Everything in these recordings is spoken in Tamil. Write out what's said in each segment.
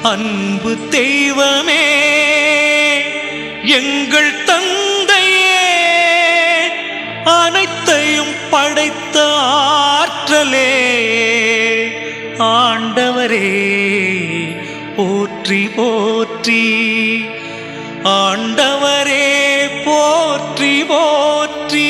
அன்பு தெய்வமே எங்கள் தந்தையே அனைத்தையும் படைத்த ஆற்றலே ஆண்டவரே போற்றி போற்றி ஆண்டவரே போற்றி போற்றி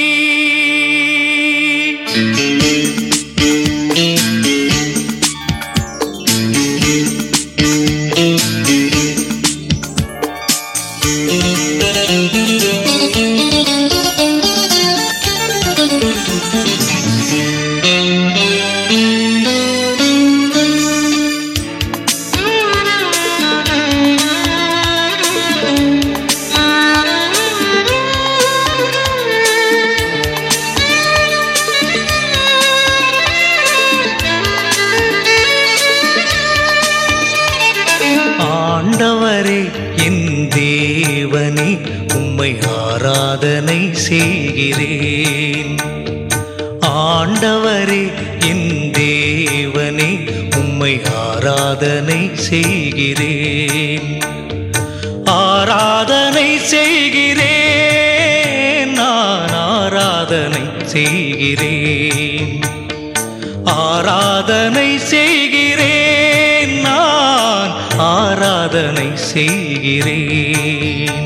ஆண்டவரே என் தேவனே உம்மை ஆராதனை செய்கிறேன் ஆண்டவரே என் தேவனே உம்மை ஆராதனை செய்கிறேன் ஆராதனை செய்கிறேன் நான் ஆராதனை செய்கிறேன் ஆராதனை செய்கிறேன் நான் ஆராதனை செய்கிறேன்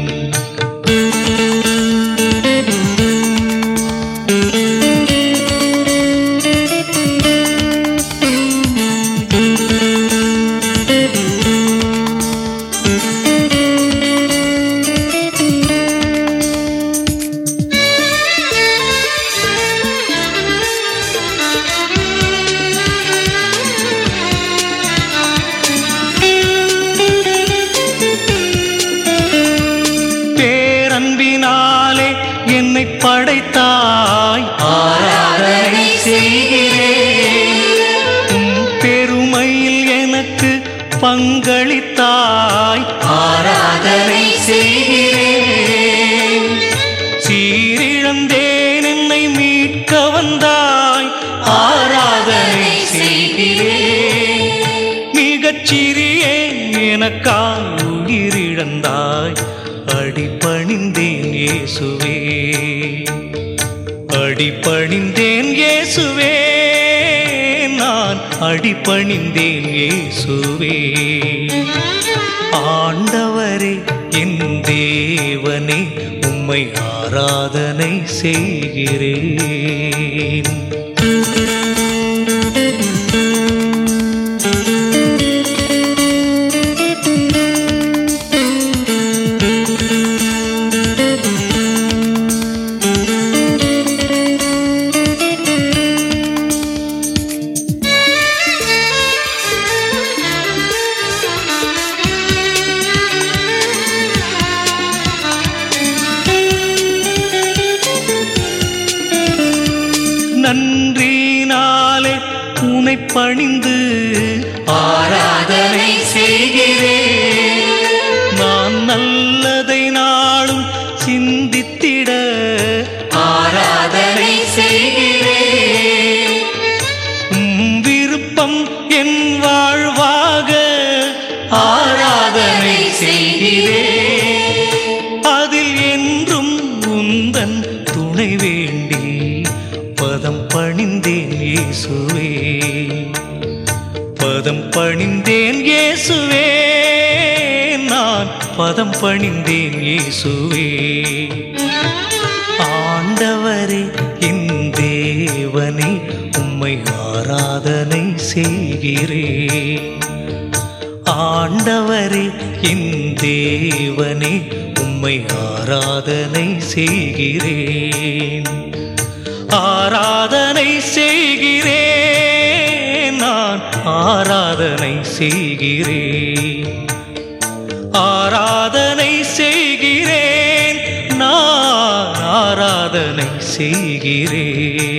பேரன்பினாலே என்னை படைத்தாய் ஆராதனை செய்கிறேன் உம் பெருமையில் எனக்கு பங்களித்தாய் ஆராதனை செய்கிறேன் சீரிழந்தேன் என்னை மீட்க வந்தாய் ஆராதனை செய்கிறேன் மிகச் சிறியேன் எனக்கால் உயிரிழந்தாய் அடிபணிந்தேன் இயேசுவே அடிபணிந்தேன் இயேசுவே நான் அடிபணிந்தேன் இயேசுவே ஆண்டவரே என் தேவனே உம்மை ஆராதனை செய்கிறேன் நன்றினாலே உனை பணிந்து ஆராதனை செய்கிறேன் நான் நல்லதை நாளும் சிந்தித்திட ஆராதனை செய்கிறேன் உம் விருப்பம் என் வாழ்வாக ஆராதனை செய்கிறேன் அதில் என்றும் உந்தன் துணை வேண்டி பதம் பணிந்தேன் இயேசுவே பதம் பணிந்தேன் இயேசுவே நான் பதம் பணிந்தேன் இயேசுவே ஆண்டவரே என் தேவனே உம்மை ஆராதனை செய்கிறேன் ஆண்டவரே என் தேவனே உம்மை ஆராதனை செய்கிறேன் ஆராதனை செய்கிறேன் நான் ஆராதனை செய்கிறேன் ஆராதனை செய்கிறேன் நான் ஆராதனை செய்கிறேன்